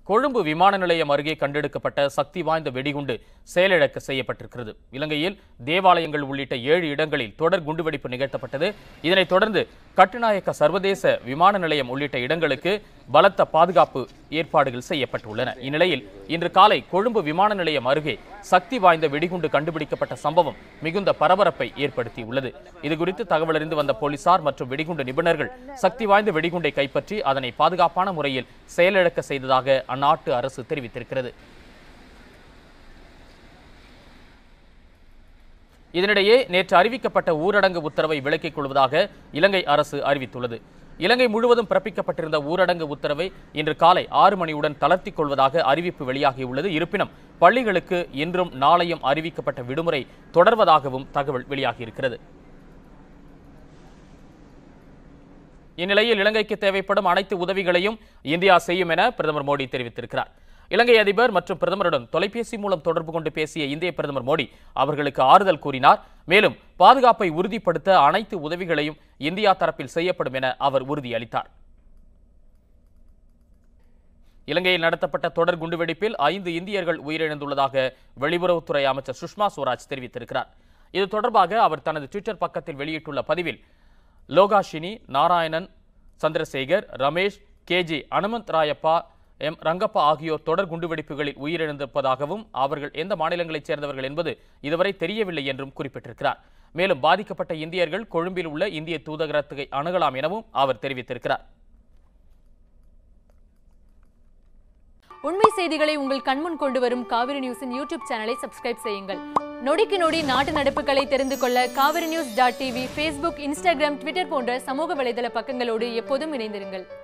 கொழும்பு விமான நிலையம் அருகே கண்டெடுக்கப்பட்ட சக்தி வாய்ந்த வெடிகுண்டு செயலிழக்க செய்யப்பட்டிருக்கிறது இலங்கையில் தேவாலயங்கள் உள்ளிட்ட ஏழு இடங்களில் தொடர் குண்டுவெடிப்பு நிகழ்த்தப்பட்டது இதனைத் தொடர்ந்து கட்டுநாயக்க சர்வதேச விமான நிலையம் உள்ளிட்ட இடங்களுக்கு பலத்த பாதுகாப்பு ஏற்பாடுகள் செய்யப்பட்டுள்ளன இந்நிலையில் இன்று காலை கொழும்பு விமான நிலையம் அருகே சக்தி வாய்ந்த வெடிகுண்டு கண்டுபிடிக்கப்பட்ட சம்பவம் மிகுந்த பரபரப்பை ஏற்படுத்தியுள்ளது இதுகுறித்து தகவல் அறிந்து வந்த போலீசார் மற்றும் வெடிகுண்டு நிபுணர்கள் சக்தி வாய்ந்த வெடிகுண்டை கைப்பற்றி அதனை பாதுகாப்பான முறையில் செயலிழக்க செய்ததாக அந்நாட்டு அரசு தெரிவித்திருக்கிறது இதனிடையே நேற்று அறிவிக்கப்பட்ட ஊரடங்கு உத்தரவை விலக்கிக் கொள்வதாக இலங்கை அரசு அறிவித்துள்ளது இலங்கை முழுவதும் பிறப்பிக்கப்பட்டிருந்த ஊரடங்கு உத்தரவை இன்று காலை ஆறு மணியுடன் தளர்த்திக் கொள்வதாக அறிவிப்பு வெளியாகியுள்ளது இருப்பினும் பள்ளிகளுக்கு இன்றும் நாளையும் அறிவிக்கப்பட்ட விடுமுறை தொடர்வதாகவும் தகவல் வெளியாகியிருக்கிறது இந்நிலையில் இலங்கைக்கு தேவைப்படும் அனைத்து உதவிகளையும் இந்தியா செய்யும் என பிரதமர் மோடி தெரிவித்திருக்கிறார் இலங்கை அதிபர் மற்றும் பிரதமருடன் தொலைபேசி மூலம் தொடர்பு கொண்டு பேசிய இந்திய பிரதமர் மோடி அவர்களுக்கு ஆறுதல் கூறினார் மேலும் பாதுகாப்பை உறுதிப்படுத்த அனைத்து உதவிகளையும் இந்தியா தரப்பில் செய்யப்படும் என அவர் உறுதியளித்தார் இலங்கையில் நடத்தப்பட்ட தொடர் குண்டுவெடிப்பில் ஐந்து இந்தியர்கள் உயிரிழந்துள்ளதாக வெளியுறவுத்துறை அமைச்சர் சுஷ்மா ஸ்வராஜ் தெரிவித்திருக்கிறார் இது தொடர்பாக அவர் தனது ட்விட்டர் பக்கத்தில் வெளியிட்டுள்ள பதிவில் லோகாஷினி நாராயணன் சந்திரசேகர் ரமேஷ் கேஜி அனுமந்த் ராயப்பா எம் ரங்கப்பா ஆகியோர் தொடர் குண்டுவெடிப்புகளில் உயிரிழந்திருப்பதாகவும் அவர்கள் எந்த மாநிலங்களைச் சேர்ந்தவர்கள் என்பது இதுவரை தெரியவில்லை என்றும் குறிப்பிட்டிருக்கிறார் மேலும் பாதிக்கப்பட்ட இந்தியர்கள் கொழும்பில் உள்ள இந்திய தூதரகத்தை அணுகலாம் எனவும் அவர் தெரிவித்திருக்கிறார் உண்மை செய்திகளை உங்கள் கண்முன் கொண்டு வரும் காவிரி நியூஸின் யூடியூப் சேனலை சப்ஸ்கிரைப் செய்யுங்கள் நொடிக்கு நொடி நாட்டு நடப்புகளை தெரிந்து கொள்ள Kaveri news dot TV Facebook Instagram Twitter போன்ற சமூக வலைதள பக்கங்களோடு எப்போதும் இணைந்திருங்கள்